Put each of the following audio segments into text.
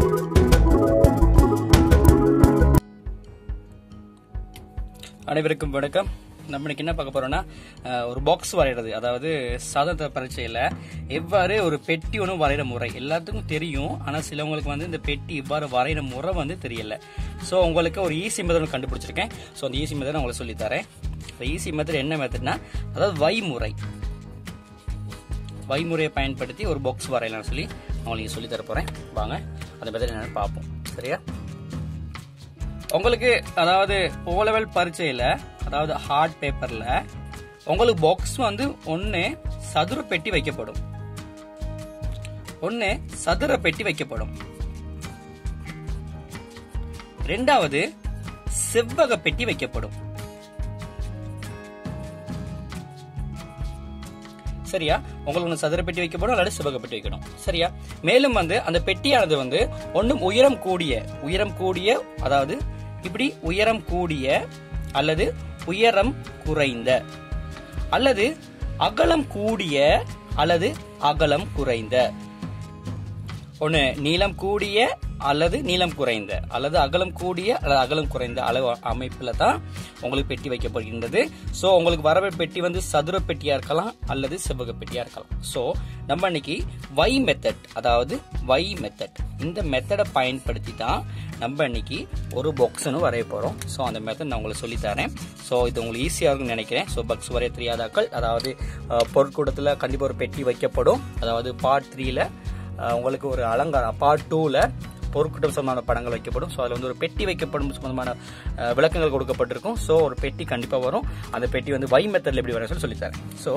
அனைவருக்கும் வணக்கம் நம்ம இன்னைக்கு என்ன பார்க்க போறோம்னா அஹ், ஒரு பாக்ஸ் வரைகிறது அதாவது சாதன பரீட்சையில எவ்வாறு ஒரு பெட்டி ஒன்று வரைகிற முறை எல்லாத்துக்கும் தெரியும் ஆனால் சிலவங்களுக்கு வந்து இந்த பெட்டி இவ்வாறு வரைகிற முறை வந்து தெரியல ஸோ உங்களுக்கு ஒரு ஈஸி மெத்தட் ஒன்று கண்டுபிடிச்சிருக்கேன் ஸோ அந்த ஈஸி மெத்தட் உங்களுக்கு சொல்லித்தரேன் இந்த ஈஸி மெத்தட் என்ன மெத்தட்னா அதாவது வைமுறை வைமுறையை பயன்படுத்தி ஒரு பாக்ஸ் வரையலாம்னு சொல்லி உங்களுக்கு சொல்லி தர போறேன் வாங்க அந்த மெத்தட் என்னன்னு பார்ப்போம் சரியா உங்களுக்கு அதாவது ஓ லெவல் பரீட்சையில அதாவது ஹார்ட் பேப்பர்ல உங்களுக்கு பாக்ஸ் வந்து ஒன்னு சதுர பெட்டி வைக்கப்படும் ஒன்னு சதுர பெட்டி வைக்கப்படும் ரெண்டாவது செவ்வக பெட்டி வைக்கப்படும் சரியா உங்களுக்கு ஒன்று சதுர பெட்டி வைக்கப்படும் அல்லது செவ்வக பெட்டி வைக்கணும் சரியா மேலும் வந்து அந்த பெட்டியானது வந்து ஒன்றும் உயரம் கூடிய உயரம் கூடிய அதாவது இப்படி உயரம் கூடிய அல்லது உயரம் குறைந்த அல்லது அகலம் கூடிய அல்லது அகலம் குறைந்த ஒன்று நீளம் கூடிய அல்லது நீளம் குறைந்த அல்லது அகலம் கூடிய அல்லது அகலம் குறைந்த அளவு அமைப்பில் தான் உங்களுக்கு பெட்டி வைக்கப்படுகின்றது ஸோ உங்களுக்கு வரவு பெட்டி வந்து சதுர பெட்டியா இருக்கலாம் அல்லது செவ்வக பெட்டியா இருக்கலாம் ஸோ நம்ம இன்னைக்கு வை மெத்தட் அதாவது வை மெத்தட் இந்த மெத்தடை பயன்படுத்தி தான் நம்ம இன்னைக்கு ஒரு பாக்ஸ்னு வரைய போறோம் ஸோ அந்த மெத்தட் நான் உங்களுக்கு சொல்லித்தரேன் ஸோ இது உங்களுக்கு ஈஸியாக இருக்கும்னு நினைக்கிறேன் ஸோ பாக்ஸ் வரைய தெரியாதாக்கள் அதாவது அஹ், பொருட்கூடத்தில் கண்டிப்பாக ஒரு பெட்டி வைக்கப்படும் அதாவது பார்ட் த்ரீல உங்களுக்கு ஒரு அலங்காரம் பார்ட் டூவில் பொருட்கூட்டம் சம்பந்தமான படங்கள் வைக்கப்படும் ஸோ அதில் வந்து ஒரு பெட்டி வைக்கப்படும் சம்பந்தமான அஹ், விளக்கங்கள் கொடுக்கப்பட்டிருக்கும் ஸோ ஒரு பெட்டி கண்டிப்பாக வரும் அந்த பெட்டி வந்து வை மெத்தடில் எப்படி வர சொல்லி சொல்லித்தரேன் ஸோ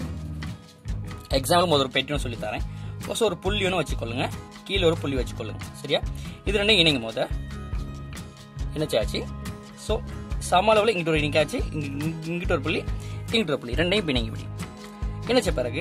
எக்ஸாம்பிள் முதல் ஒரு பெட்டின்னு சொல்லித்தரேன் ஸோ ஒரு புள்ளி ஒன்று வச்சுக்கொள்ளுங்க கீழே ஒரு புள்ளி வச்சுக்கொள்ளுங்க சரியா இது ரெண்டும் இணைங்க போத இணைச்சாச்சு ஸோ சம அளவில் இங்கிட்ட ஒரு இணைக்காச்சு இங்க இங்க- இங்கிட்ட ஒரு புள்ளி இங்கிட்ட ஒரு புள்ளி ரெண்டையும் இப்படி இணைங்க இப்படி இணைச்ச பிறகு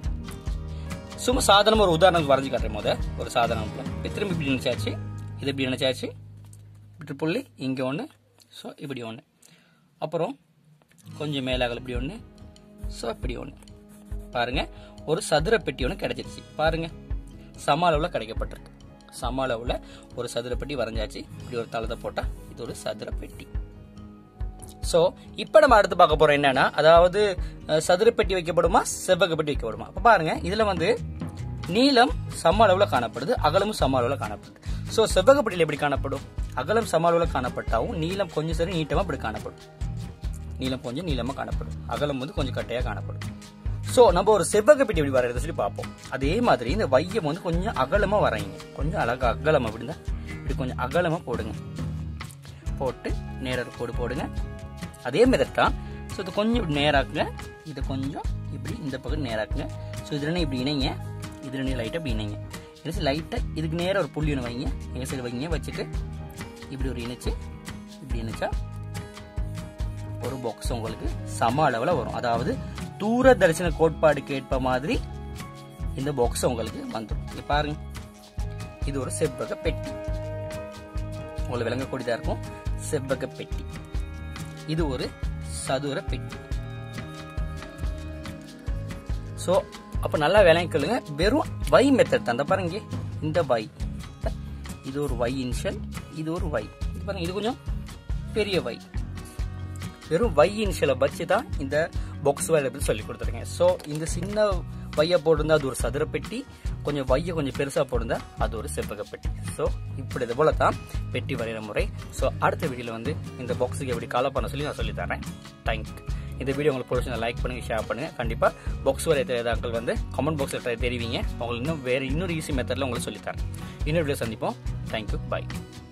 சும்மா சாதாரண ஒரு உதாரணம் வரைஞ்சு காட்டுறேன் முத ஒரு சாதாரண இப்போ திரும்பி இப்படி நினைச்சாச்சு இது இப்படி நினைச்சாச்சு இப்படி புள்ளி இங்கே ஒன்று ஸோ இப்படி ஒன்று அப்புறம் கொஞ்சம் மேலாகல இப்படி ஒன்று ஸோ இப்படி ஒன்று பாருங்க ஒரு சதுர பெட்டி ஒன்று கிடைச்சிருச்சு பாருங்க சம அளவில் கிடைக்கப்பட்டிருக்கு சம அளவில் ஒரு சதுர பெட்டி வரைஞ்சாச்சு இப்படி ஒரு தளத்தை போட்டால் இது ஒரு சதுர பெட்டி சோ இப்போ நம்ம அடுத்து பார்க்க போறோம் என்னன்னா அதாவது அஹ், சதுர பெட்டி வைக்கப்படுமா செவ்வக பெட்டி வைக்கப்படுமா அப்ப பாருங்க இதுல வந்து நீளம் சம அளவுல காணப்படுது அகலமும் சம அளவுல காணப்படுது சோ செவ்வக பெட்டியில் எப்படி காணப்படும் அகலம் சம அளவுல காணப்பட்டாவும் நீளம் கொஞ்சம் சரி நீட்டமா இப்படி காணப்படும் நீளம் கொஞ்சம் நீளமா காணப்படும் அகலம் வந்து கொஞ்சம் கட்டையா காணப்படும் சோ நம்ம ஒரு செவ்வக பெட்டி எப்படி வரையறது சொல்லி பார்ப்போம் அதே மாதிரி இந்த வையம் வந்து கொஞ்சம் அகலமா வரையுங்க கொஞ்சம் அழகா அகலமா அப்படின்னா இப்படி கொஞ்சம் அகலமா போடுங்க போட்டு நேர ஒரு கோடு போடுங்க அதே மெத்தட் தான் ஸோ இது கொஞ்சம் இப்படி நேராக்குங்க இது கொஞ்சம் இப்படி இந்த பக்கம் நேராக்குங்க ஸோ இது ரெண்டும் இப்படி இணைங்க இது ரெண்டும் லைட்டாக இப்படி இணைங்க இணைச்சு லைட்டாக இதுக்கு நேராக ஒரு புள்ளி ஒன்று வைங்க எங்கள் சைடு வைங்க வச்சுட்டு இப்படி ஒரு இணைச்சு இப்படி இணைச்சா ஒரு பாக்ஸ் உங்களுக்கு சம அளவில் வரும் அதாவது தூர தரிசன கோட்பாடுக்கு ஏற்ப மாதிரி இந்த பாக்ஸ் உங்களுக்கு வந்துடும் இங்க பாருங்க இது ஒரு செவ்வக பெட்டி உங்களுக்கு விளங்கக்கூடியதா இருக்கும் செவ்வக பெட்டி இது ஒரு சதுர பெட்டி சோ அப்ப நல்லா விளங்கிக்கொள்ளுங்க வெறும் வை மெத்தட் தான் இந்த பாருங்க இங்கே. இந்த வை இது ஒரு வை இன்ஷியல் இது ஒரு வை இது பாருங்க இது கொஞ்சம் பெரிய வை வெறும் வை இன்ஷியலை வச்சு தான் இந்த பாக்ஸ் வேலை எப்படி சொல்லி கொடுத்துருக்கேன் ஸோ இந்த சின்ன வைய போட்டிருந்தா அது ஒரு சதுர பெட்டி கொஞ்சம் வைய கொஞ்சம் பெருசா போட்டிருந்தா அது ஒரு செவ்வக பெட்டி ஸோ இப்படி இது போல தான் பெட்டி வரைகிற முறை ஸோ அடுத்த வீடியோல வந்து இந்த பாக்ஸுக்கு எப்படி காலை பண்ண சொல்லி நான் சொல்லி தரேன் தேங்க்யூ இந்த வீடியோ உங்களுக்கு பிடிச்சி லைக் பண்ணுங்க ஷேர் பண்ணுங்க கண்டிப்பா பாக்ஸ் வரைய தெரியாதாக்கள் வந்து கமெண்ட் பாக்ஸில் தெரிவிங்க உங்களுக்கு இன்னும் வேற இன்னொரு ஈஸி மெத்தட்ல உங்களுக்கு சொல்லி தரேன் இன்னொரு வீடியோ சந்திப்போம் தேங்க்யூ பை